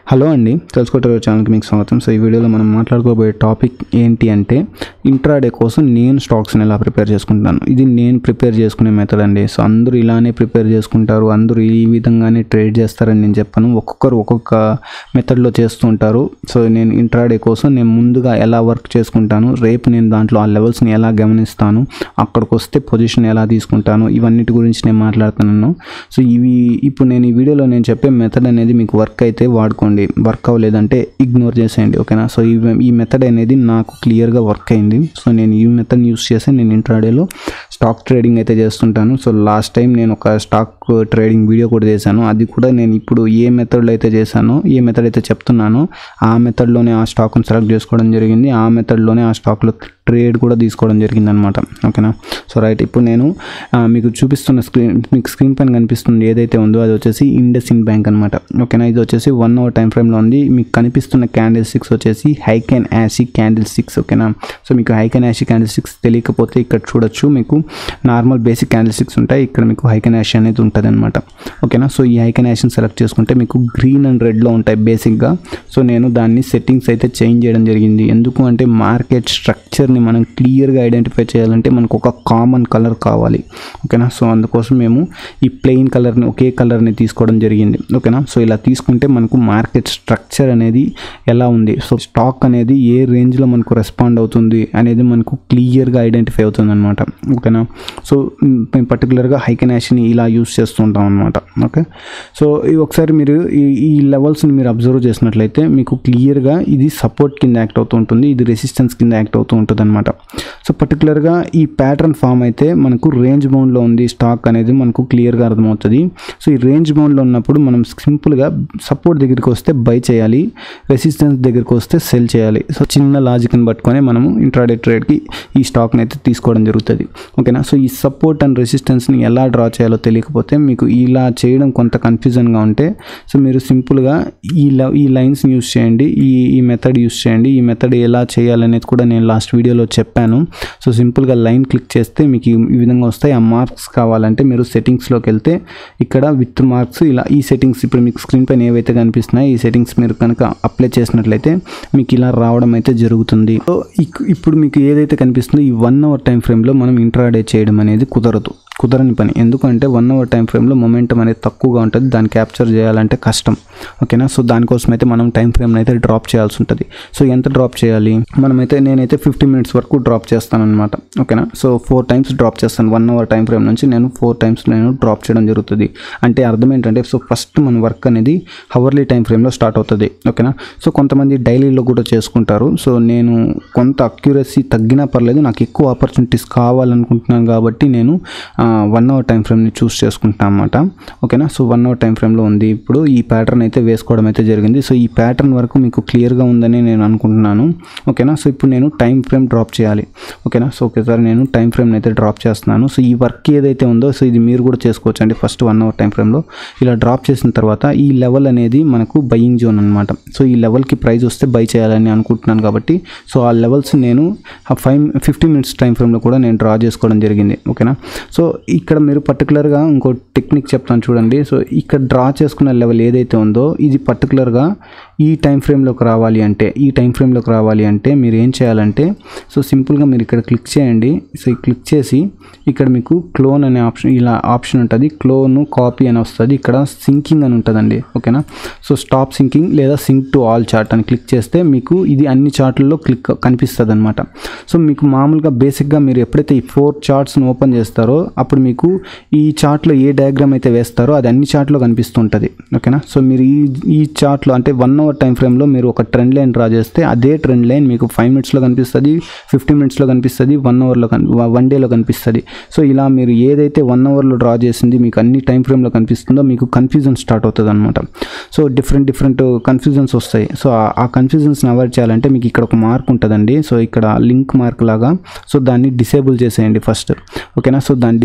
hello అండి తెలుసుకోవటం ఛానల్కి మీకు స్వాగతం సో ఈ వీడియోలో మనం మాట్లాడుకోబోయే టాపిక్ ఏంటి అంటే ఇంట్రాడే కోసం నేను స్టాక్స్ని ఎలా ప్రిపేర్ చేసుకుంటాను ఇది నేను ప్రిపేర్ చేసుకునే మెథడ్ అండి సో అందరూ ఇలానే ప్రిపేర్ చేసుకుంటారు అందరూ ఈ విధంగానే ట్రేడ్ చేస్తారని నేను చెప్పాను ఒక్కొక్కరు ఒక్కొక్క మెథడ్లో చేస్తూ ఉంటారు సో నేను ఇంట్రాడే కోసం నేను ముందుగా ఎలా వర్క్ చేసుకుంటాను రేపు నేను దాంట్లో ఆ లెవెల్స్ని ఎలా గమనిస్తాను అక్కడికి వస్తే పొజిషన్ ఎలా తీసుకుంటాను ఇవన్నిటి గురించి నేను మాట్లాడుతున్నాను సో ఇవి ఇప్పుడు నేను ఈ వీడియోలో నేను చెప్పే మెథడ్ అనేది మీకు వర్క్ అయితే వాడుకోండి వర్క్ అవ్వలేదంటే ఇగ్నోర్ చేసేయండి ఓకేనా సో ఈ ఈ మెథడ్ అనేది నాకు క్లియర్గా వర్క్ అయింది సో నేను ఈ మెథడ్ యూస్ చేసి నేను ఇంట్రాడేలో స్టాక్ ట్రేడింగ్ అయితే చేస్తుంటాను సో లాస్ట్ టైం నేను ఒక స్టాక్ ట్రేడింగ్ వీడియో కూడా చేశాను అది కూడా నేను ఇప్పుడు ఏ మెథడ్లో అయితే చేశానో ఏ మెథడ్ అయితే చెప్తున్నానో ఆ మెథడ్లోనే ఆ స్టాక్ని సెలెక్ట్ చేసుకోవడం జరిగింది ఆ మెథడ్లోనే ఆ స్టాక్లో ట్రేడ్ కూడా తీసుకోవడం జరిగింది అనమాట ఓకేనా సో రైట్ ఇప్పుడు నేను ఆ, మీకు చూపిస్తున్న స్క్రీన్ మీకు స్క్రీన్ పైన కనిపిస్తుంది ఏదైతే ఉందో అది వచ్చేసి ఇండస్ ఇన్ బ్యాంక్ అనమాట ఓకేనా ఇది వచ్చేసి వన్ అవర్ టైం ఫ్రేమ్లో ఉంది మీకు కనిపిస్తున్న క్యాండిల్ సిక్స్ వచ్చేసి Heikin Ashi candle six ఓకేనా సో మీకు Heikin Ashi candle six తెలియకపోతే ఇక్కడ చూడొచ్చు మీకు నార్మల్ బేసిక్ క్యాండిల్ సిక్స్ ఉంటాయి ఇక్కడ మీకు హైక్ అండ్ యాష్ అనేది ఉంటుంది అనమాట ఓకేనా సో ఈ హైక్ అండ్ యాషన్ సెలెక్ట్ చేసుకుంటే మీకు గ్రీన్ అండ్ రెడ్లో ఉంటాయి బేసిక్గా సో నేను దాన్ని సెట్టింగ్స్ అయితే చేంజ్ చేయడం జరిగింది ఎందుకు అంటే మార్కెట్ స్ట్రక్చర్ని మనం క్లియర్గా ఐడెంటిఫై చేయాలంటే మనకు ఒక కామన్ కలర్ కావాలి ఓకేనా సో అందుకోసం మేము ఈ ప్లెయిన్ కలర్ని ఒకే కలర్ని తీసుకోవడం జరిగింది ఓకేనా సో ఇలా తీసుకుంటే మనకు మార్కెట్ స్ట్రక్చర్ అనేది ఎలా ఉంది సో స్టాక్ అనేది ఏ రేంజ్లో మనకు రెస్పాండ్ అవుతుంది అనేది మనకు క్లియర్గా ఐడెంటిఫై అవుతుంది అనమాట ఓకేనా సో మ్, మేము పర్టికులర్గా హైకెనాష్ని ఇలా యూస్ చేస్తుంటాం అనమాట ఓకే సో ఈ ఒకసారి మీరు ఈ ఈ లెవెల్స్ని మీరు అబ్జర్వ్ చేసినట్లయితే మీకు క్లియర్గా ఇది సపోర్ట్ కింద యాక్ట్ అవుతూ ఉంటుంది ఇది రెసిస్టెన్స్ కింద యాక్ట్ అవుతూ ఉంటుంది అనమాట సో పర్టికులర్గా ఈ ప్యాటర్న్ ఫామ్ అయితే మనకు రేంజ్ బౌండ్లో ఉంది స్టాక్ అనేది మనకు క్లియర్గా అర్థమవుతుంది సో ఈ రేంజ్ బౌండ్లో ఉన్నప్పుడు మనం సింపుల్గా సపోర్ట్ దగ్గరికి వస్తే బై చేయాలి రెసిస్టెన్స్ దగ్గరికి వస్తే సెల్ చేయాలి సో చిన్న లాజిక్ని పట్టుకొని మనము ఇంట్రాడే ట్రేడ్కి ఈ స్టాక్ని అయితే తీసుకోవడం జరుగుతుంది ఓకేనా సో ఈ సపోర్ట్ అండ్ రెసిస్టెన్స్ని ఎలా డ్రా చేయాలో తెలియకపోతే మీకు ఇలా చేయడం కొంత కన్ఫ్యూజన్గా ఉంటే సో మీరు సింపుల్గా ఈ ల ఈ లైన్స్ని యూస్ చేయండి ఈ ఈ మెథడ్ యూస్ చేయండి ఈ మెథడ్ ఎలా చేయాలనేది కూడా నేను లాస్ట్ వీడియోలో చెప్పాను సో సింపుల్గా లైన్ క్లిక్ చేస్తే మీకు ఈ- ఈ విధంగా వస్తాయి ఆ మార్క్స్ కావాలంటే మీరు సెట్టింగ్స్లోకి వెళ్తే ఇక్కడ విత్ మార్క్స్ ఇలా ఈ సెట్టింగ్స్ ఇప్పుడు మీకు స్క్రీన్ పైన ఏవైతే కనిపిస్తున్నాయో ఈ సెట్టింగ్స్ మీరు కనుక అప్లై చేసినట్లయితే మీకు ఇలా రావడం అయితే జరుగుతుంది సో ఇక్- ఇప్పుడు మీకు ఏదైతే కనిపిస్తుందో ఈ వన్ అవర్ టైం ఫ్రేమ్లో మనం ఇంట్రాడే చేయడం అనేది కుదరదు కుదరని పని ఎందుకంటే వన్ అవర్ టైం ఫ్రేమ్లో మొమెంటం అనేది తక్కువగా ఉంటుంది దాన్ని క్యాప్చర్ చేయాలంటే కష్టం ఓకేనా సో దానికోసం అయితే మనం టైం ఫ్రేమ్ని అయితే డ్రాప్ చేయాల్సి ఉంటుంది సో ఎంత డ్రాప్ చేయాలి మనమైతే నేనైతే ఫిఫ్టీ మినిట్స్ వరకు డ్రాప్ చేస్తాను అనమాట ఓకేనా సో ఫోర్ టైమ్స్ డ్రాప్ చేస్తాను వన్ అవర్ టైం ఫ్రేమ్ నుంచి నేను ఫోర్ టైమ్స్ నేను డ్రాప్ చేయడం జరుగుతుంది అంటే అర్థం ఏంటంటే సో ఫస్ట్ మన వర్క్ అనేది హవర్లీ టైం ఫ్రేమ్లో స్టార్ట్ అవుతుంది ఓకేనా సో కొంతమంది డైలీలో కూడా చేసుకుంటారు సో నేను కొంత అక్యురసీ తగ్గినా పర్లేదు నాకు ఎక్కువ ఆపర్చునిటీస్ కావాలనుకుంటున్నాను కాబట్టి నేను వన్ అవర్ టైం ఫ్రేమ్ని చూస్ చేసుకుంటాను అనమాట ఓకేనా సో వన్ అవర్ టైం ఫ్రేమ్లో ఉంది ఇప్పుడు ఈ ప్యాటర్న్ అయితే వేసుకోవడం అయితే జరిగింది సో ఈ ప్యాటర్న్ వరకు మీకు క్లియర్గా ఉందని నేను అనుకుంటున్నాను ఓకేనా సో ఇప్పుడు నేను టైం ఫ్రేమ్ డ్రాప్ చేయాలి ఓకేనా సో ఒకేసారి నేను టైం ఫ్రేమ్ని అయితే డ్రాప్ చేస్తున్నాను సో ఈ వర్క్ ఏదైతే ఉందో సో ఇది మీరు కూడా చేసుకోవచ్చు అండి ఫస్ట్ వన్ అవర్ టైం ఫ్రేమ్లో ఇలా డ్రాప్ చేసిన తర్వాత ఈ లెవెల్ అనేది మనకు బయింగ్ జోన్ అనమాట సో ఈ లెవెల్కి ప్రైస్ వస్తే బై చేయాలని అనుకుంటున్నాను కాబట్టి సో ఆ లెవెల్స్ నేను ఫైవ్ ఫిఫ్టీ మినిట్స్ టైం ఫ్రేమ్లో కూడా నేను డ్రా చేసుకోవడం జరిగింది ఓకేనా సో ఇక్కడ మీరు పర్టికులర్గా ఇంకో టెక్నిక్ చెప్తాను చూడండి సో ఇక్కడ డ్రా చేసుకున్న లెవెల్ ఏదైతే ఉందో ఇది పర్టికులర్గా ఈ టైం ఫ్రేమ్లోకి రావాలి అంటే ఈ టైం ఫ్రేమ్లోకి రావాలి అంటే మీరు ఏం చేయాలంటే సో సింపుల్గా మీరు ఇక్కడ క్లిక్ చేయండి సో ఈ క్లిక్ చేసి ఇక్కడ మీకు క్లోన్ అనే ఆప్షన్ ఇలా ఆప్షన్ ఉంటుంది క్లోన్ కాపీ అని వస్తుంది ఇక్కడ సింకింగ్ అని ఉంటుందండి ఓకేనా సో స్టాప్ సింకింగ్ లేదా సింక్ టు ఆల్ చార్ట్ అని క్లిక్ చేస్తే మీకు ఇది అన్ని చార్ట్లలో క్లిక్ కనిపిస్తుంది అనమాట సో మీకు మామూలుగా బేసిక్గా మీరు ఎప్పుడైతే ఈ ఫోర్ చార్ట్స్ని ఓపెన్ చేస్తారో అప్పుడు మీకు ఈ చార్ట్లో ఏ డయాగ్రామ్ అయితే వేస్తారో అది అన్ని చార్ట్లో కనిపిస్తుంటుంది ఓకేనా సో మీరు ఈ ఈ చార్ట్లో అంటే వన్ అవర్ టైం ఫ్రేమ్లో మీరు ఒక ట్రెండ్ లైన్ డ్రా చేస్తే అదే ట్రెండ్ లైన్ మీకు ఫైవ్ మినిట్స్లో కనిపిస్తుంది ఫిఫ్టీ మినిట్స్లో కనిపిస్తుంది వన్ అవర్లో కన్ వన్ డేలో కనిపిస్తుంది సో ఇలా మీరు ఏదైతే వన్ అవర్లో డ్రా చేసింది మీకు అన్ని టైం ఫ్రేమ్లో కనిపిస్తుందో మీకు కన్ఫ్యూజన్ స్టార్ట్ అవుతుంది అనమాట సో డిఫరెంట్ డిఫరెంట్ కన్ఫ్యూజన్స్ వస్తాయి సో ఆ- ఆ కన్ఫ్యూజన్స్ని అవాయిడ్ చేయాలంటే మీకు ఇక్కడ ఒక మార్క్ ఉంటుందండి సో ఇక్కడ లింక్ మార్క్ లాగా సో దాన్ని డిసేబుల్ చేసేయండి ఫస్ట్ ఓకేనా సో దాన్ని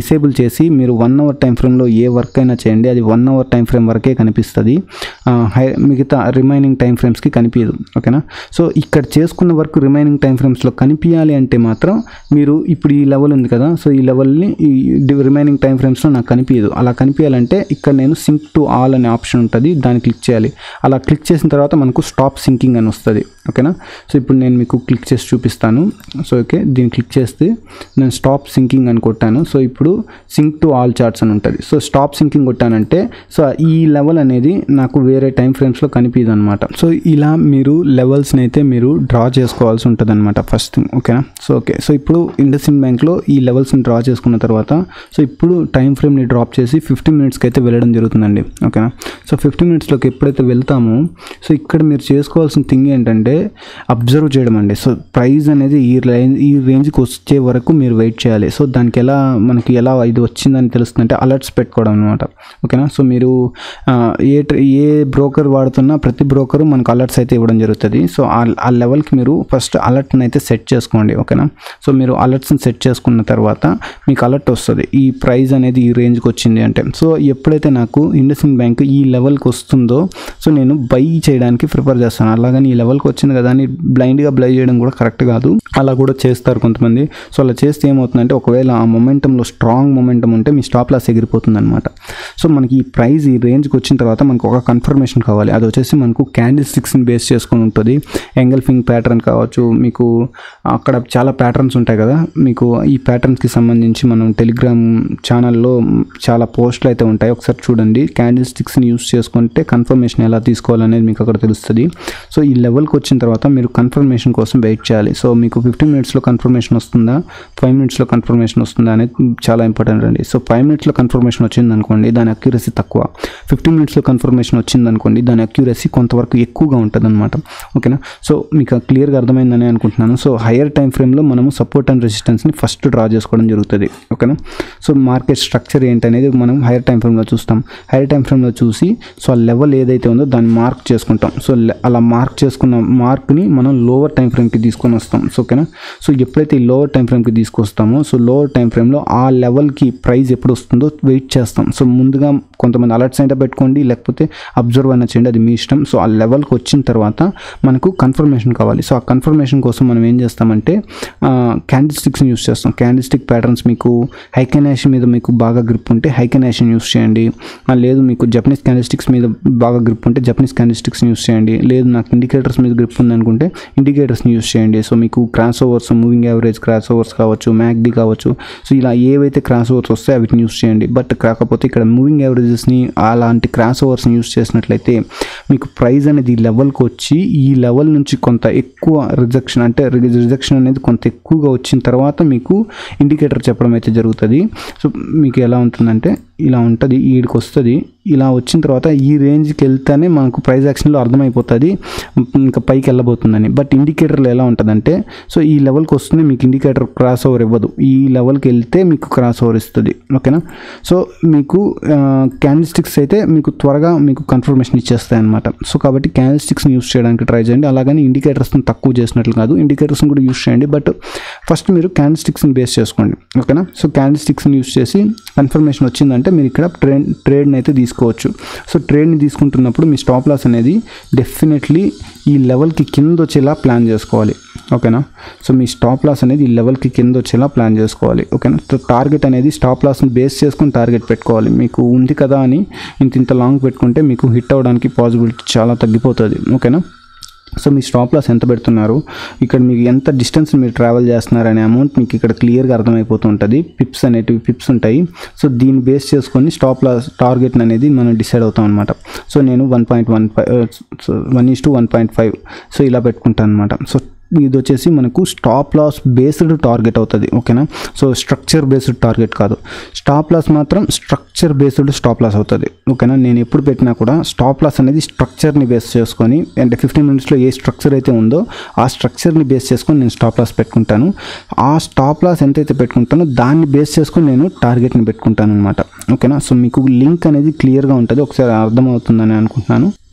డిసేబుల్ చేసి మీరు వన్ అవర్ టైం ఫ్రేమ్లో ఏ వర్క్ అయినా చేయండి అది వన్ అవర్ టైం ఫ్రేమ్ వరకే కనిపిస్తుంది ఆ, హై మిగతా రిమైనింగ్ టైం ఫ్రేమ్స్కి కనిపించదు ఓకేనా సో ఇక్కడ చేసుకున్న వర్క్ రిమైనింగ్ టైం ఫ్రేమ్స్లో కనిపించాలి అంటే మాత్రం మీరు ఇప్పుడు ఈ లెవెల్ ఉంది కదా సో ఈ లెవెల్ని ఈ రిమైనింగ్ టైం ఫ్రేమ్స్లో నాకు కనిపించదు అలా కనిపించాలంటే ఇక్కడ నేను సింక్ టు ఆల్ అనే ఆప్షన్ ఉంటుంది దాన్ని క్లిక్ చేయాలి అలా క్లిక్ చేసిన తర్వాత మనకు స్టాప్ సింకింగ్ అని వస్తుంది ఓకేనా సో ఇప్పుడు నేను మీకు క్లిక్ చేసి చూపిస్తాను సో ఓకే దీన్ని క్లిక్ చేస్తే నేను స్టాప్ సింకింగ్ అని కొట్టాను సో ఇప్పుడు సింక్ టు ఆల్ చార్ట్స్ అని ఉంటుంది సో స్టాప్ సింకింగ్ కొట్టానంటే సో ఈ లెవెల్ అనేది నాకు వేరే టైం ఫ్రేమ్స్లో కనిపించదు అనమాట సో ఇలా మీరు లెవెల్స్ని అయితే మీరు డ్రా చేసుకోవాల్సి ఉంటుంది అనమాట ఫస్ట్ థింగ్ ఓకేనా సో ఓకే సో ఇప్పుడు ఇండస్ఇండ్ బ్యాంక్లో ఈ లెవెల్స్ని డ్రా చేసుకున్న తర్వాత సో ఇప్పుడు టైం ఫ్రేమ్ని డ్రాప్ చేసి ఫిఫ్టీ మినిట్స్కి అయితే వెళ్ళడం జరుగుతుందండి ఓకేనా సో ఫిఫ్టీ మినిట్స్లోకి ఎప్పుడైతే వెళ్తామో సో ఇక్కడ మీరు చేసుకోవాల్సిన థింగ్ ఏంటంటే అబ్జర్వ్ చేయడం అండి సో ప్రైస్ అనేది ఈ రేంజ్ ఈ రేంజ్కి వచ్చే వరకు మీరు వెయిట్ చేయాలి సో దానికి ఎలా మనకి ఎలా ఇది వచ్చిందని తెలుస్తుందంటే అలర్ట్స్ పెట్టుకోవడం అనమాట ఓకేనా సో మీరు ఆ, ఏ ట్ర- ఏ బ్రోకర్ వాడుతున్నా ప్రతి బ్రోకరు మనకు అలర్ట్స్ అయితే ఇవ్వడం జరుగుతుంది సో ఆ ఆ లెవెల్కి మీరు ఫస్ట్ అలర్ట్ని అయితే సెట్ చేసుకోండి ఓకేనా సో మీరు అలర్ట్స్ని సెట్ చేసుకున్న తర్వాత మీకు అలర్ట్ వస్తుంది ఈ ప్రైస్ అనేది ఈ రేంజ్కి వచ్చింది అంటే సో ఎప్పుడైతే నాకు ఇండస్ఇండ్ బ్యాంక్ ఈ లెవెల్కి వస్తుందో సో నేను బై చేయడానికి ప్రిఫర్ చేస్తాను అలాగని ఈ లెవెల్కి వచ్చింది కదా అని బ్లైండ్గా బ్లై చేయడం కూడా కరెక్ట్ కాదు అలా కూడా చేస్తారు కొంతమంది సో అలా చేస్తే ఏమవుతుందంటే ఒకవేళ ఆ మొమెంటంలో స్ట్రాంగ్ మొమెంటం ఉంటే మీ స్టాప్ లాస్ ఎగిరిపోతుంది అనమాట సో మనకి ఈ ప్రైస్ ఈ రేంజ్కి వచ్చిన తర్వాత మనకు ఒక కన్ఫర్మేషన్ కావాలి అది వచ్చేసి మనకు క్యాండిల్ స్టిక్స్ని బేస్ చేసుకొని ఉంటుంది ఎంగల్ఫింగ్ ప్యాటర్న్ కావచ్చు మీకు అక్కడ చాలా ప్యాటర్న్స్ ఉంటాయి కదా మీకు ఈ ప్యాటర్న్స్కి సంబంధించి మనం టెలిగ్రామ్ ఛానల్లో చాలా పోస్టులు అయితే ఉంటాయి ఒకసారి చూడండి క్యాండిల్ స్టిక్స్ని యూస్ చేసుకుంటే కన్ఫర్మేషన్ ఎలా తీసుకోవాలనేది మీకు అక్కడ తెలుస్తుంది సో ఈ లెవెల్కి వచ్చిన తర్వాత మీరు కన్ఫర్మేషన్ కోసం వెయిట్ చేయాలి సో మీకు ఫిఫ్టీన్ మినిట్స్లో కన్ఫర్మేషన్ వస్తుందా ఫైవ్ మినిట్స్లో కన్ఫర్మేషన్ వస్తుందా అనేది చాలా ఇంపార్టెంట్ అండి సో ఫైవ్ మినిట్స్లో కన్ఫర్మేషన్ వచ్చింది అనుకోండి దాని అక్యూరసీ తక్కువ ఫిఫ్టీన్ మినిట్స్లో కన్ఫర్మేషన్ వచ్చింది అనుకోండి దాని అక్యూరసీ కొంతవరకు ఎక్కువగా ఉంటుంది అనమాట ఓకేనా సో మీకు క్లియర్గా అర్థమైందని అనుకుంటున్నాను సో హయ్యర్ టైం ఫ్రేమ్లో మనము సపోర్ట్ అండ్ రెసిస్టెన్స్ని ఫస్ట్ డ్రా చేసుకోవడం జరుగుతుంది ఓకేనా సో మార్కెట్ స్ట్రక్చర్ ఏంటనేది మనం హైయర్ టైం ఫ్రేమ్లో చూస్తాం హైయర్ టైం ఫ్రేమ్లో చూసి సో ఆ లెవెల్ ఏదైతే ఉందో దాన్ని మార్క్ చేసుకుంటాం సో లె- అలా మార్క్ చేసుకున్న మార్క్ని మనం లోవర్ టైం ఫ్రేమ్కి తీసుకొని వస్తాం సో ఓకేనా సో ఎప్పుడైతే ఈ లోవర్ టైం ఫ్రేమ్కి తీసుకొస్తామో సో లోవర్ టైం ఫ్రేమ్లో ఆ లెవెల్కి ప్రైస్ ఎప్పుడు వస్తుందో వెయిట్ చేస్తాం సో ముందుగా కొంతమంది అలర్ట్స్ అయితే పెట్టుకోండి లేకపోతే అబ్జర్వ్ అయినా చేయండి అది మీ ఇష్టం సో ఆ లెవెల్కి వచ్చిన తర్వాత మనకు కన్ఫర్మేషన్ కావాలి సో ఆ కన్ఫర్మేషన్ కోసం మనం ఏం చేస్తామంటే క్యాండిల్ స్టిక్స్ని యూస్ చేస్తాం క్యాండిల్ స్టిక్ ప్యాటర్న్స్ మీకు హైకెనాష్ మీద మీకు బాగా గ్రిప్ ఉంటే హైకెనాష్ని యూస్ చేయండి ఆ, లేదు మీకు జపనీస్ క్యాండిల్ స్టిక్స్ మీద బాగా గ్రిప్ ఉంటే జపనీస్ క్యాండిల్ స్టిక్స్ని యూస్ చేయండి లేదు నాకు ఇండికేటర్స్ మీద గ్రిప్ ఉంది అనుకుంటే ఇండికేటర్స్ని యూస్ చేయండి సో మీకు crossovers moving average crossovers కావచ్చు మ్యాక్డీ కావచ్చు సో ఇలా ఏవైతే క్రాస్ ఓవర్స్ వస్తాయో వీటిని యూస్ చేయండి బట్ కాకపోతే ఇక్కడ మూవింగ్ యావరేజెస్ని అలాంటి క్రాస్ ఓవర్స్ని యూస్ చేసినట్లయితే మీకు ప్రైస్ అనేది ఈ లెవెల్కి వచ్చి ఈ లెవెల్ నుంచి కొంత ఎక్కువ రిజెక్షన్ అంటే రిజెక్షన్ అనేది కొంత ఎక్కువగా వచ్చిన తర్వాత మీకు ఇండికేటర్ చెప్పడం అయితే జరుగుతుంది సో మీకు ఎలా ఉంటుందంటే ఇలా ఉంటుంది ఈడికి వస్తుంది ఇలా వచ్చిన తర్వాత ఈ రేంజ్కి వెళ్తేనే మనకు ప్రైస్ యాక్షన్లో అర్థమైపోతుంది ఇంకా పైకి వెళ్ళబోతుందని బట్ ఇండికేటర్లో ఎలా ఉంటుందంటే సో ఈ లెవెల్కి వస్తుంది మీకు ఇండికేటర్ క్రాస్ ఓవర్ ఇవ్వదు ఈ లెవెల్కి వెళ్తే మీకు క్రాస్ ఓవర్ ఇస్తుంది ఓకేనా సో మీకు క్యాండిల్ స్టిక్స్ అయితే మీకు త్వరగా మీకు కన్ఫర్మేషన్ ఇచ్చేస్తాయి అనమాట సో కాబట్టి క్యాండిల్ స్టిక్స్ని యూస్ చేయడానికి ట్రై చేయండి అలాగని ఇండికేటర్స్ని తక్కువ చేసినట్లు కాదు ఇండికేటర్స్ని కూడా యూస్ చేయండి బట్ ఫస్ట్ మీరు క్యాండిల్ స్టిక్స్ని బేస్ చేసుకోండి ఓకేనా సో క్యాండిల్ స్టిక్స్ని యూస్ చేసి కన్ఫర్మేషన్ వచ్చిందంటే మీరు ఇక్కడ ట్రేడ్ ట్రేడ్ని అయితే తీసుకోవచ్చు సో ట్రేడ్ని తీసుకుంటున్నప్పుడు మీ స్టాప్ లాస్ అనేది డెఫినెట్లీ ఈ లెవెల్కి కింద వచ్చేలా ప్లాన్ చేసుకోవాలి ఓకేనా సో మీ స్టాప్ లాస్ అనేది ఈ లెవెల్కి కింద వచ్చేలా ప్లాన్ చేసుకోవాలి ఓకేనా సో టార్గెట్ అనేది స్టాప్ లాస్ని బేస్ చేసుకుని టార్గెట్ పెట్టుకోవాలి మీకు ఉంది కదా అని ఇంత ఇంత లాంగ్ పెట్టుకుంటే మీకు హిట్ అవ్వడానికి పాసిబిలిటీ చాలా తగ్గిపోతుంది ఓకేనా సో మీ స్టాప్ లాస్ ఎంత పెడుతున్నారు ఇక్కడ మీకు ఎంత డిస్టెన్స్ మీరు ట్రావెల్ చేస్తున్నారు అనే అమౌంట్ మీకు ఇక్కడ క్లియర్గా అర్థమైపోతూ ఉంటుంది పిప్స్ అనేటివి పిప్స్ ఉంటాయి సో దీన్ని బేస్ చేసుకొని స్టాప్ లాస్ టార్గెట్ అనేది మనం డిసైడ్ అవుతాం అనమాట సో నేను one point one five one is to one point five so ఇలా పెట్టుకుంటాను అనమాట సో ఇది వచ్చేసి మనకు స్టాప్ లాస్ బేస్డ్ టార్గెట్ అవుతుంది ఓకేనా సో స్ట్రక్చర్ బేస్డ్ టార్గెట్ కాదు స్టాప్ లాస్ మాత్రం స్ట్రక్చర్ బేస్డ్ స్టాప్ లాస్ అవుతుంది ఓకేనా నేను ఎప్పుడు పెట్టినా కూడా స్టాప్ లాస్ అనేది స్ట్రక్చర్ని బేస్ చేసుకొని అంటే ఫిఫ్టీన్ మినిట్స్లో ఏ స్ట్రక్చర్ అయితే ఉందో ఆ స్ట్రక్చర్ని బేస్ చేసుకొని నేను స్టాప్ లాస్ పెట్టుకుంటాను ఆ స్టాప్ లాస్ ఎంతైతే పెట్టుకుంటానో దాన్ని బేస్ చేసుకొని నేను టార్గెట్ని పెట్టుకుంటాను అనమాట ఓకేనా సో మీకు లింక్ అనేది క్లియర్గా ఉంటుంది ఒకసారి అర్థమవుతుందని అనుకుంటున్నాను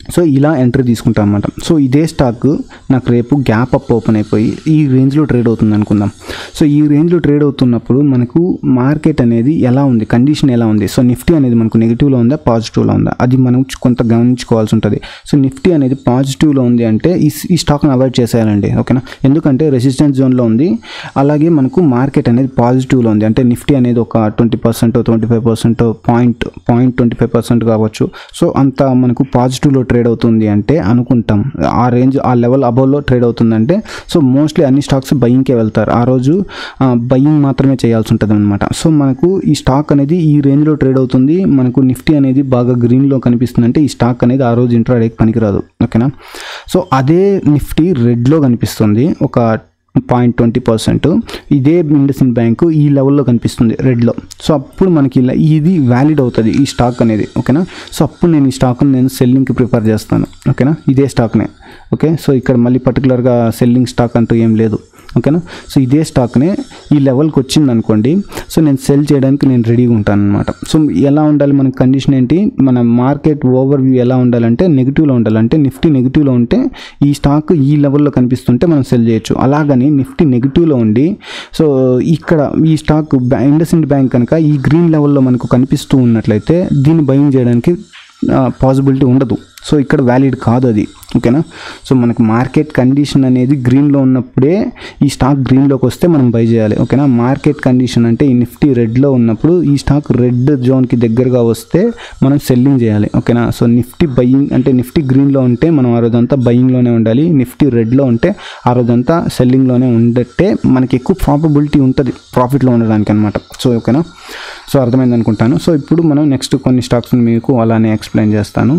సో ఇలా ఎంట్రీ తీసుకుంటాం అనమాట సో ఇదే స్టాక్ నాకు రేపు గ్యాప్ అప్ ఓపెన్ అయిపోయి ఈ రేంజ్లో ట్రేడ్ అవుతుంది అనుకుందాం సో ఈ రేంజ్లో ట్రేడ్ అవుతున్నప్పుడు మనకు మార్కెట్ అనేది ఎలా ఉంది కండిషన్ ఎలా ఉంది సో నిఫ్టీ అనేది మనకు నెగిటివ్లో ఉందా పాజిటివ్లో ఉందా అది మనం కొంత గమనించుకోవాల్సి ఉంటుంది సో నిఫ్టీ అనేది పాజిటివ్లో ఉంది అంటే ఈ ఈ స్టాక్ని అవాయిడ్ చేసేయాలండి ఓకేనా ఎందుకంటే రెసిస్టెన్స్ జోన్లో ఉంది అలాగే మనకు మార్కెట్ అనేది పాజిటివ్లో ఉంది అంటే నిఫ్టీ అనేది ఒక twenty percent twenty five percent point point twenty five percent కావచ్చు సో అంత మనకు పాజిటివ్లో ట్రేడ్ అవుతుంది అంటే అనుకుంటాం ఆ రేంజ్ ఆ లెవెల్ అబౌవ్లో ట్రేడ్ అవుతుందంటే సో మోస్ట్లీ అన్ని స్టాక్స్ బయింగ్కే వెళ్తారు ఆ రోజు బయింగ్ మాత్రమే చేయాల్సి ఉంటుంది అనమాట సో మనకు ఈ స్టాక్ అనేది ఈ రేంజ్లో ట్రేడ్ అవుతుంది మనకు నిఫ్టీ అనేది బాగా గ్రీన్లో కనిపిస్తుంది అంటే ఈ స్టాక్ అనేది ఆ రోజు ఇంట్రాడేకి పనికిరాదు ఓకేనా సో అదే నిఫ్టీ రెడ్లో కనిపిస్తుంది ఒక పాయింట్ ట్వంటీ పర్సెంట్ ఇదే ఇండస్ఇండ్ బ్యాంకు ఈ లెవెల్లో కనిపిస్తుంది రెడ్లో సో అప్పుడు మనకి ఇలా ఇది వ్యాలిడ్ అవుతుంది ఈ స్టాక్ అనేది ఓకేనా సో అప్పుడు నేను ఈ స్టాక్ని నేను సెల్లింగ్కి ప్రిఫర్ చేస్తాను ఓకేనా ఇదే స్టాక్నే ఓకే సో ఇక్కడ మళ్ళీ పర్టికులర్గా సెల్లింగ్ స్టాక్ అంటూ ఏం లేదు ఓకేనా సో ఇదే స్టాక్నే ఈ లెవెల్కి వచ్చింది అనుకోండి సో నేను సెల్ చేయడానికి నేను రెడీగా ఉంటాను అనమాట సో ఎలా ఉండాలి మన కండిషన్ ఏంటి మన మార్కెట్ ఓవర్ వ్యూ ఎలా ఉండాలంటే నెగిటివ్లో ఉండాలి అంటే నిఫ్టీ నెగిటివ్లో ఉంటే ఈ స్టాక్ ఈ లెవెల్లో కనిపిస్తుంటే మనం సెల్ చేయొచ్చు అలాగని నిఫ్టీ నెగిటివ్లో ఉండి సో ఇక్కడ ఈ స్టాక్ ఇండస్ ఇండ్ బ్యాంక్ కనుక ఈ గ్రీన్ లెవెల్లో మనకు కనిపిస్తూ ఉన్నట్లయితే దీన్ని బయింగ్ చేయడానికి పాసిబిలిటీ ఉండదు సో ఇక్కడ వ్యాలిడ్ కాదు అది ఓకేనా సో మనకు మార్కెట్ కండిషన్ అనేది గ్రీన్లో ఉన్నప్పుడే ఈ స్టాక్ గ్రీన్లోకి వస్తే మనం బై చేయాలి ఓకేనా మార్కెట్ కండిషన్ అంటే ఈ నిఫ్టీ రెడ్లో ఉన్నప్పుడు ఈ స్టాక్ రెడ్ జోన్కి దగ్గరగా వస్తే మనం సెల్లింగ్ చేయాలి ఓకేనా సో నిఫ్టీ బయింగ్ అంటే నిఫ్టీ గ్రీన్లో ఉంటే మనం ఆ రోజంతా బయింగ్లోనే ఉండాలి నిఫ్టీ రెడ్లో ఉంటే ఆ రోజంతా సెల్లింగ్లోనే ఉండట్టే మనకి ఎక్కువ ప్రాబబిలిటీ ఉంటుంది ప్రాఫిట్లో ఉండడానికి అనమాట సో ఓకేనా సో అర్థమైంది అనుకుంటాను సో ఇప్పుడు మనం నెక్స్ట్ కొన్ని స్టాక్స్ని మీకు అలానే ఎక్స్ప్లెయిన్ చేస్తాను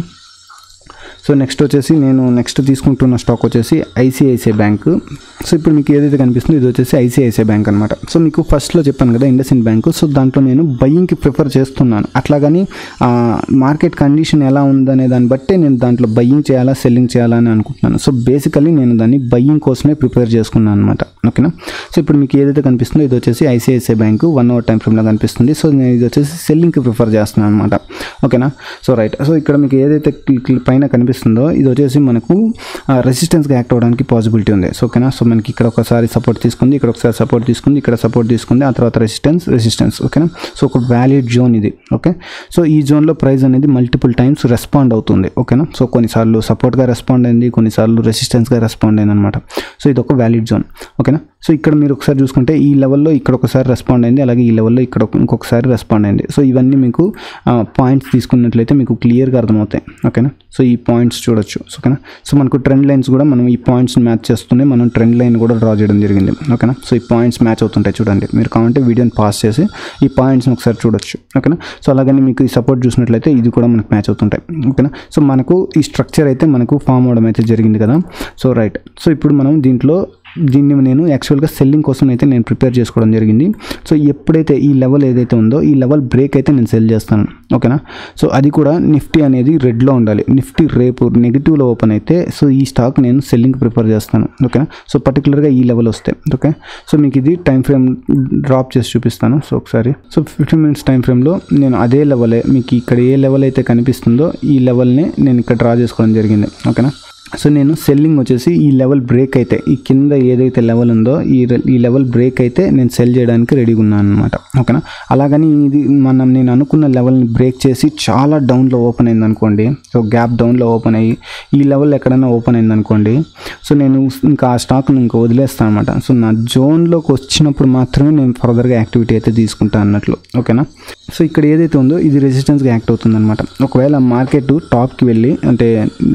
సో నెక్స్ట్ వచ్చేసి నేను నెక్స్ట్ తీసుకుంటున్న స్టాక్ వచ్చేసి ఐసిఐసిఐ బ్యాంక్ సో ఇప్పుడు మీకు ఏదైతే కనిపిస్తుందో ఇది వచ్చేసి ఐసిఐసిఐ బ్యాంక్ అనమాట సో మీకు ఫస్ట్లో చెప్పాను కదా ఇండస్ఇండ్ బ్యాంక్ సో దాంట్లో నేను బయ్యింగ్కి ప్రిఫర్ చేస్తున్నాను అట్లాగని మార్కెట్ కండిషన్ ఎలా ఉందనే దాన్ని బట్టే నేను దాంట్లో బయ్యింగ్ చేయాలా సెల్లింగ్ చేయాలా అని అనుకుంటున్నాను సో బేసికలీ నేను దాన్ని బయ్యింగ్ కోసమే ప్రిపేర్ చేసుకున్నాను అనమాట ఓకేనా సో ఇప్పుడు మీకు ఏదైతే కనిపిస్తుందో ఇది వచ్చేసి ICICI bank one hour time ఫ్రేమ్లో కనిపిస్తుంది సో నేను ఇది వచ్చేసి సెల్లింగ్కి ప్రిఫర్ చేస్తున్నాను అనమాట ఓకేనా సో రైట్ సో ఇక్కడ మీకు ఏదైతే క్లి- క్లి- పైన కనిపిస్తుందో ఇది వచ్చేసి మనకు రెసిస్టెన్స్గా యాక్ట్ అవ్వడానికి పాసిబిలిటీ ఉంది సో ఓకేనా సో మనకి ఇక్కడ ఒకసారి సపోర్ట్ తీసుకుంది ఇక్కడ ఒకసారి సపోర్ట్ తీసుకుంది ఇక్కడ సపోర్ట్ తీసుకుంది ఆ తర్వాత రెసిస్టెన్స్ రెసిస్టెన్స్ ఓకేనా సో ఒక వ్యాలిడ్ జోన్ ఇది ఓకే సో ఈ జోన్లో ప్రైస్ అనేది మల్టిపుల్ టైమ్స్ రెస్పాండ్ అవుతుంది ఓకేనా సో కొన్నిసార్లు సపోర్ట్గా రెస్పాండ్ అయింది కొన్నిసార్లు రెసిస్టెన్స్గా రెస్పాండ్ అయింది అనమాట సో ఇది ఒక వ్యాలిడ్ జోన్ ఓకేనా సో ఇక్కడ మీరు ఒకసారి చూసుకుంటే ఈ లెవెల్లో ఇక్కడ ఒకసారి రెస్పాండ్ అయింది అలాగే ఈ లెవెల్లో ఇక్కడ ఒక- ఇంకొకసారి రెస్పాండ్ అయింది సో ఇవన్నీ మీకు పాయింట్స్ తీసుకున్నట్లయితే మీకు క్లియర్గా అర్థమవుతాయి ఓకేనా సో ఈ పాయింట్స్ చూడొచ్చు సో ఓకేనా సో మనకు ట్రెండ్ లైన్స్ కూడా మనం ఈ పాయింట్స్ మ్యాచ్ చేస్తూనే మనం ట్రెండ్ లైన్ కూడా డ్రా చేయడం జరిగింది ఓకేనా సో ఈ పాయింట్స్ మ్యాచ్ అవుతుంటాయి చూడండి మీరు కావాలంటే వీడియోని పాస్ చేసి ఈ పాయింట్స్ని ఒకసారి చూడొచ్చు ఓకేనా సో అలాగని మీకు ఈ సపోర్ట్ చూసినట్లయితే ఇది కూడా మనకు మ్యాచ్ అవుతుంటాయి ఓకేనా సో మనకు ఈ స్ట్రక్చర్ అయితే మనకు ఫామ్ అవడం అయితే జరిగింది కదా సో రైట్ సో ఇప్పుడు మనం దీంట్లో దీన్ని నేను యాక్చువల్గా సెల్లింగ్ కోసం అయితే నేను ప్రిపేర్ చేసుకోవడం జరిగింది సో ఎప్పుడైతే ఈ లెవెల్ ఏదైతే ఉందో ఈ లెవెల్ బ్రేక్ అయితే నేను సెల్ చేస్తాను ఓకేనా సో అది కూడా నిఫ్టీ అనేది రెడ్లో ఉండాలి నిఫ్టీ రేపు నెగిటివ్లో ఓపెన్ అయితే సో ఈ స్టాక్ నేను సెల్లింగ్ ప్రిఫర్ చేస్తాను ఓకేనా సో పర్టికులర్గా ఈ లెవెల్ వస్తే ఓకే సో మీకు ఇది టైం ఫ్రేమ్ డ్రాప్ చేసి చూపిస్తాను సో ఒకసారి సో ఫిఫ్టీన్ మినిట్స్ టైం ఫ్రేమ్లో నేను అదే లెవెలే మీకు ఇక్కడ ఏ లెవెల్ అయితే కనిపిస్తుందో ఈ లెవెల్ని నేను ఇక్కడ డ్రా చేసుకోవడం జరిగింది ఓకేనా సో నేను సెల్లింగ్ వచ్చేసి ఈ లెవెల్ బ్రేక్ అయితే ఈ కింద ఏదైతే లెవెల్ ఉందో ఈ రె- ఈ లెవెల్ బ్రేక్ అయితే నేను సెల్ చేయడానికి రెడీగా ఉన్నాను అనమాట ఓకేనా అలాగని ఇది మనం నేను అనుకున్న లెవెల్ని బ్రేక్ చేసి చాలా డౌన్లో ఓపెన్ అయింది అనుకోండి సో గ్యాప్ డౌన్లో ఓపెన్ అయ్యి ఈ లెవెల్ ఎక్కడైనా ఓపెన్ అయింది అనుకోండి సో నేను ఇంకా ఆ స్టాక్ని ఇంకా వదిలేస్తాను అనమాట సో నా జోన్లోకి వచ్చినప్పుడు మాత్రమే నేను ఫర్దర్గా యాక్టివిటీ అయితే తీసుకుంటాను అన్నట్లు ఓకేనా సో ఇక్కడ ఏదైతే ఉందో ఇది రెసిస్టెన్స్గా యాక్ట్ అవుతుంది అనమాట ఒకవేళ మార్కెట్ టాప్కి వెళ్ళి అంటే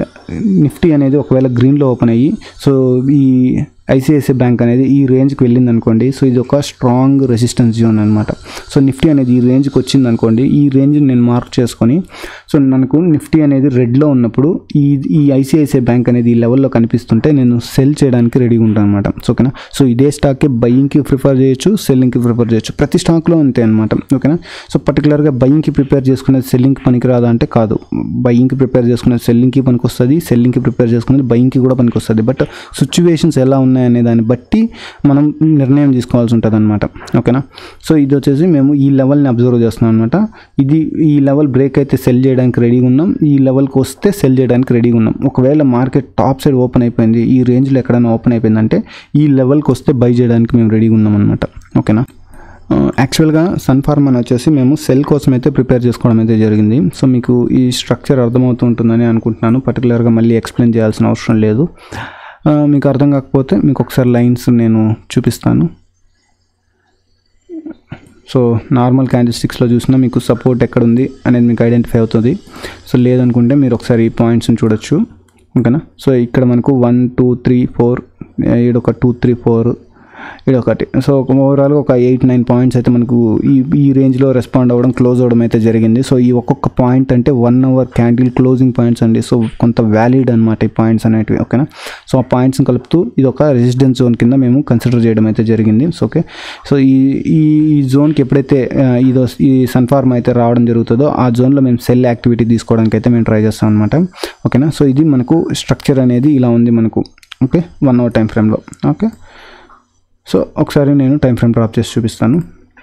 నిఫ్టీ అనేది ఒకవేళ గ్రీన్లో ఓపెన్ అయ్యి సో ఈ ఐసిఐసిఐ బ్యాంక్ అనేది ఈ రేంజ్కి వెళ్ళింది అనుకోండి సో ఇది ఒక స్ట్రాంగ్ రెసిస్టెన్స్ జోన్ అనమాట సో నిఫ్టీ అనేది ఈ రేంజ్కి వచ్చింది అనుకోండి ఈ రేంజ్ నేను మార్క్ చేసుకొని సో మనకు నిఫ్టీ అనేది రెడ్లో ఉన్నప్పుడు ఈ ఈ ఐసిఐసిఐ బ్యాంక్ అనేది ఈ లెవెల్లో కనిపిస్తుంటే నేను సెల్ చేయడానికి రెడీగా ఉంటాను అనమాట సో ఓకేనా సో ఇదే స్టాక్కి బయింగ్కి ప్రిఫర్ చేయొచ్చు సెల్లింగ్కి ప్రిఫర్ చేయొచ్చు ప్రతి స్టాక్లో అంతే అనమాట ఓకేనా సో పర్టికులర్గా బయింగ్కి ప్రిపేర్ చేసుకునేది సెల్లింగ్కి పనికిరాదా అంటే కాదు బయింగ్కి ప్రిపేర్ చేసుకునేది సెల్లింగ్కి పనికి వస్తుంది సెల్లింగ్కి ప్రిపేర్ చేసుకునేది బయింగ్కి కూడా పనికి వస్తుంది బట్ సిచ్యువేషన్స్ ఎలా ఉన్నాయి ఉన్నాయనే దాన్ని బట్టి మనం నిర్ణయం తీసుకోవాల్సి ఉంటుంది అనమాట ఓకేనా సో ఇది వచ్చేసి మేము ఈ లెవెల్ని అబ్జర్వ్ చేస్తున్నాం అనమాట ఇది ఈ లెవెల్ బ్రేక్ అయితే సెల్ చేయడానికి రెడీగా ఉన్నాం ఈ లెవెల్కి వస్తే సెల్ చేయడానికి రెడీగా ఉన్నాం ఒకవేళ మార్కెట్ టాప్ సైడ్ ఓపెన్ అయిపోయింది ఈ రేంజ్లో ఎక్కడైనా ఓపెన్ అయిపోయిందంటే ఈ లెవెల్కి వస్తే బై చేయడానికి మేము రెడీగా ఉన్నాం అనమాట ఓకేనా ఆ, యాక్చువల్గా సన్ఫార్మ్ అని వచ్చేసి మేము సెల్ కోసం అయితే ప్రిపేర్ చేసుకోవడం అయితే జరిగింది సో మీకు ఈ స్ట్రక్చర్ అర్థమవుతుంటుందని అనుకుంటున్నాను పర్టికులర్గా మళ్ళీ ఎక్స్ప్లెయిన్ చేయాల్సిన అవసరం లేదు ఆ, మీకు అర్థం కాకపోతే మీకు ఒకసారి లైన్స్ నేను చూపిస్తాను సో నార్మల్ క్యాండిల్ స్టిక్స్లో చూసినా మీకు సపోర్ట్ ఎక్కడ ఉంది అనేది మీకు ఐడెంటిఫై అవుతుంది సో లేదనుకుంటే మీరు ఒకసారి ఈ పాయింట్స్ని చూడొచ్చు ఓకేనా సో ఇక్కడ మనకు వన్ టూ త్రీ ఫోర్ ఈడొక టూ త్రీ ఫోర్ ఇదొకటి సో ఒక ఓవరాల్గా ఒక ఎయిట్ నైన్ పాయింట్స్ అయితే మనకు ఈ ఈ రేంజ్లో రెస్పాండ్ అవ్వడం క్లోజ్ అవ్వడం అయితే జరిగింది సో ఈ ఒక్కొక్క పాయింట్ అంటే one hour candle closing points అండి సో కొంత వ్యాలిడ్ అనమాట ఈ పాయింట్స్ అనేటివి ఓకేనా సో ఆ పాయింట్స్ని కలుపుతూ ఇది ఒక రెసిడెన్స్ జోన్ కింద మేము కన్సిడర్ చేయడం అయితే జరిగింది సో ఓకే సో ఈ ఈ ఈ జోన్కి ఎప్పుడైతే ఆ, ఇదో ఈ సన్ఫార్మ్ అయితే రావడం జరుగుతుందో ఆ జోన్లో మేము సెల్ యాక్టివిటీ తీసుకోవడానికి అయితే మేము ట్రై చేస్తాం అనమాట ఓకేనా సో ఇది మనకు స్ట్రక్చర్ అనేది ఇలా ఉంది మనకు ఓకే వన్ అవర్ టైం ఫ్రేమ్లో ఓకే సో ఒకసారి నేను టైం ఫ్రేమ్ డ్రాప్ చేసి చూపిస్తాను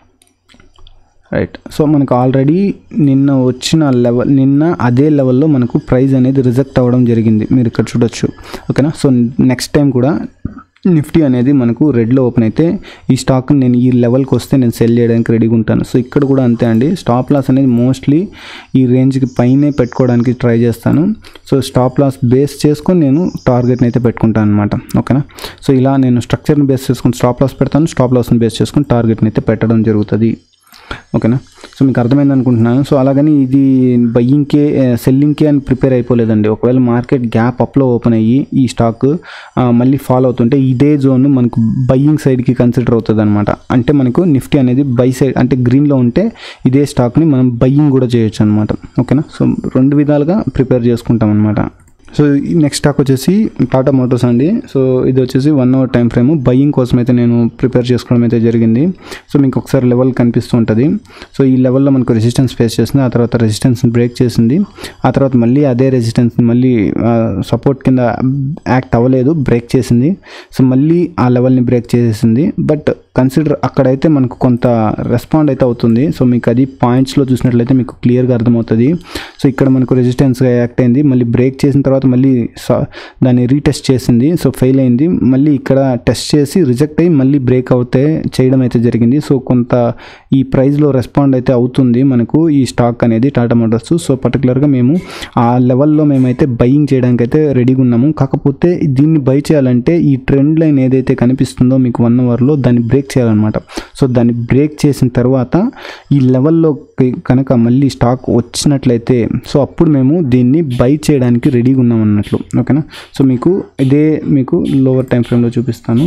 రైట్ సో మనకు ఆల్రెడీ నిన్న వచ్చిన లెవెల్ నిన్న అదే లెవెల్లో మనకు ప్రైస్ అనేది రిజెక్ట్ అవ్వడం జరిగింది మీరు ఇక్కడ చూడొచ్చు ఓకేనా సో నెక్స్ట్ టైం కూడా నిఫ్టీ అనేది మనకు రెడ్లో ఓపెన్ అయితే ఈ స్టాక్ నేను ఈ లెవెల్కి వస్తే నేను సెల్ చేయడానికి రెడీగా ఉంటాను సో ఇక్కడ కూడా అంతే అండి స్టాప్ లాస్ అనేది మోస్ట్లీ ఈ రేంజ్కి పైనే పెట్టుకోవడానికి ట్రై చేస్తాను సో స్టాప్ లాస్ బేస్ చేసుకొని నేను టార్గెట్ని అయితే పెట్టుకుంటాను అనమాట ఓకేనా సో ఇలా నేను స్ట్రక్చర్ని బేస్ చేసుకుని స్టాప్ లాస్ పెడతాను స్టాప్ లాస్ని బేస్ చేసుకుని టార్గెట్ని అయితే పెట్టడం జరుగుతుంది ఓకేనా సో మీకు అర్థమైంది అనుకుంటున్నాను సో అలాగని ఇది బయ్యింగ్కే సెల్లింగ్కే అని ప్రిపేర్ అయిపోలేదండి ఒకవేళ మార్కెట్ గ్యాప్ అప్లో ఓపెన్ అయ్యి ఈ స్టాక్ ఆ, మళ్ళీ ఫాలో అవుతుంటే ఇదే జోన్ మనకు బయ్యింగ్ సైడ్కి కన్సిడర్ అవుతుంది అనమాట అంటే మనకు నిఫ్టీ అనేది బై సైడ్ అంటే గ్రీన్లో ఉంటే ఇదే స్టాక్ని మనం బయ్యింగ్ కూడా చేయొచ్చు అనమాట ఓకేనా సో రెండు విధాలుగా ప్రిపేర్ చేసుకుంటాం అనమాట సో ఈ నెక్స్ట్ స్టాక్ వచ్చేసి టాటా మోటార్స్ అండి సో ఇది వచ్చేసి one hour time frame buying కోసం అయితే నేను ప్రిపేర్ చేసుకోవడం అయితే జరిగింది సో మీకు ఒకసారి లెవెల్ కనిపిస్తూ ఉంటుంది సో ఈ లెవెల్లో మనకు రెసిస్టెన్స్ ఫేస్ చేసింది ఆ తర్వాత రెసిస్టెన్స్ని బ్రేక్ చేసింది ఆ తర్వాత మళ్ళీ అదే రెసిస్టెన్స్ని మళ్ళీ సపోర్ట్ కింద యాక్ట్ అవ్వలేదు బ్రేక్ చేసింది సో మళ్ళీ ఆ లెవెల్ని బ్రేక్ చేసేసింది బట్ కన్సిడర్ అక్కడైతే మనకు కొంత రెస్పాండ్ అయితే అవుతుంది సో మీకు అది పాయింట్స్లో చూసినట్లయితే మీకు క్లియర్గా అర్థమవుతుంది సో ఇక్కడ మనకు రెసిస్టెన్స్గా యాక్ట్ అయింది మళ్ళీ బ్రేక్ చేసిన తర్వాత మళ్ళీ సా- దాన్ని రీటెస్ట్ చేసింది సో ఫెయిల్ అయింది మళ్ళీ ఇక్కడ టెస్ట్ చేసి రిజెక్ట్ అయ్యి మళ్ళీ బ్రేక్ అవుతే చేయడం అయితే జరిగింది సో కొంత ఈ ప్రైస్లో రెస్పాండ్ అయితే అవుతుంది మనకు ఈ స్టాక్ అనేది టాటా మోటార్స్ సో పర్టికులర్గా మేము ఆ లెవెల్లో మేమైతే బయింగ్ చేయడానికి అయితే రెడీగా ఉన్నాము కాకపోతే దీన్ని బై చేయాలంటే ఈ ట్రెండ్ లైన్ ఏదైతే కనిపిస్తుందో మీకు వన్ అవర్లో దాన్ని బ్రేక్ చేయాలన్నమాట సో దాన్ని బ్రేక్ చేసిన తర్వాత ఈ లెవెల్లో కనుక మళ్ళీ స్టాక్ వచ్చినట్లయితే సో అప్పుడు మేము దీన్ని బై చేయడానికి రెడీగా ఉన్నాం అన్నట్లు ఓకేనా సో మీకు ఇదే మీకు లోవర్ టైం ఫ్రేమ్లో చూపిస్తాను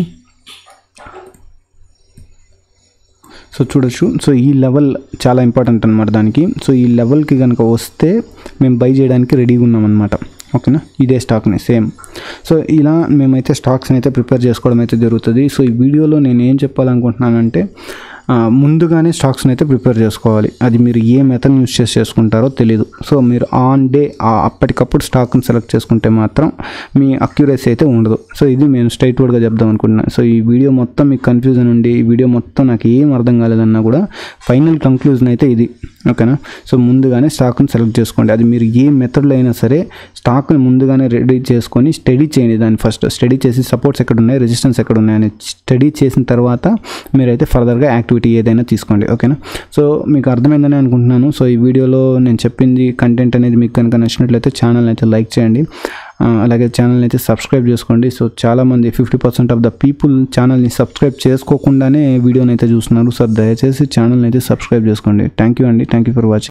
సో చూడొచ్చు సో ఈ లెవెల్ చాలా ఇంపార్టెంట్ అనమాట దానికి సో ఈ లెవెల్కి కనుక వస్తే మేము బై చేయడానికి రెడీగా ఉన్నాం అనమాట ఓకేనా ఇదే స్టాక్ని సేమ్ సో ఇలా మేమైతే స్టాక్స్ని అయితే ప్రిపేర్ చేసుకోవడం అయితే జరుగుతుంది సో ఈ వీడియోలో నేను ఏం చెప్పాలనుకుంటున్నానంటే ఆ, ముందుగానే స్టాక్స్ని అయితే ప్రిపేర్ చేసుకోవాలి అది మీరు ఏ మెథడ్ యూస్ చేసి చేసుకుంటారో తెలియదు సో మీరు ఆన్ డే అప్పటికప్పుడు స్టాక్ని సెలెక్ట్ చేసుకుంటే మాత్రం మీ అక్యురసీ అయితే ఉండదు సో ఇది నేను స్ట్రైట్ వర్డ్గా చెప్దాం అనుకుంటున్నాను సో ఈ వీడియో మొత్తం మీకు కన్ఫ్యూజన్ ఉండి ఈ వీడియో మొత్తం నాకు ఏం అర్థం కాలేదన్నా కూడా ఫైనల్ కంక్లూజన్ అయితే ఇది ఓకేనా సో ముందుగానే స్టాక్ని సెలెక్ట్ చేసుకోండి అది మీరు ఏ మెథడ్లో అయినా సరే స్టాక్ని ముందుగానే రెడీ చేసుకొని స్టడీ చేయండి దాన్ని ఫస్ట్ స్టడీ చేసి సపోర్ట్స్ ఎక్కడ ఉన్నాయి రెసిస్టెన్స్ ఎక్కడ ఉన్నాయని స్టడీ చేసిన తర్వాత మీరైతే ఫర్దర్గా యాక్టివిటీ ఏదైనా తీసుకోండి ఓకేనా సో మీకు అర్థమైందని అనుకుంటున్నాను సో ఈ వీడియోలో నేను చెప్పింది కంటెంట్ అనేది మీకు కనుక నచ్చినట్లయితే ఛానల్ అయితే లైక్ చేయండి ఆ, అలాగే ఛానల్ని అయితే సబ్స్క్రైబ్ చేసుకోండి సో చాలామంది fifty percent of the people ఛానల్ని సబ్స్క్రైబ్ చేసుకోకుండానే వీడియోని అయితే చూస్తున్నారు సో దయచేసి ఛానల్ని అయితే సబ్స్క్రైబ్ చేసుకోండి థ్యాంక్ యూ అండి థ్యాంక్ యూ ఫర్ వాచింగ్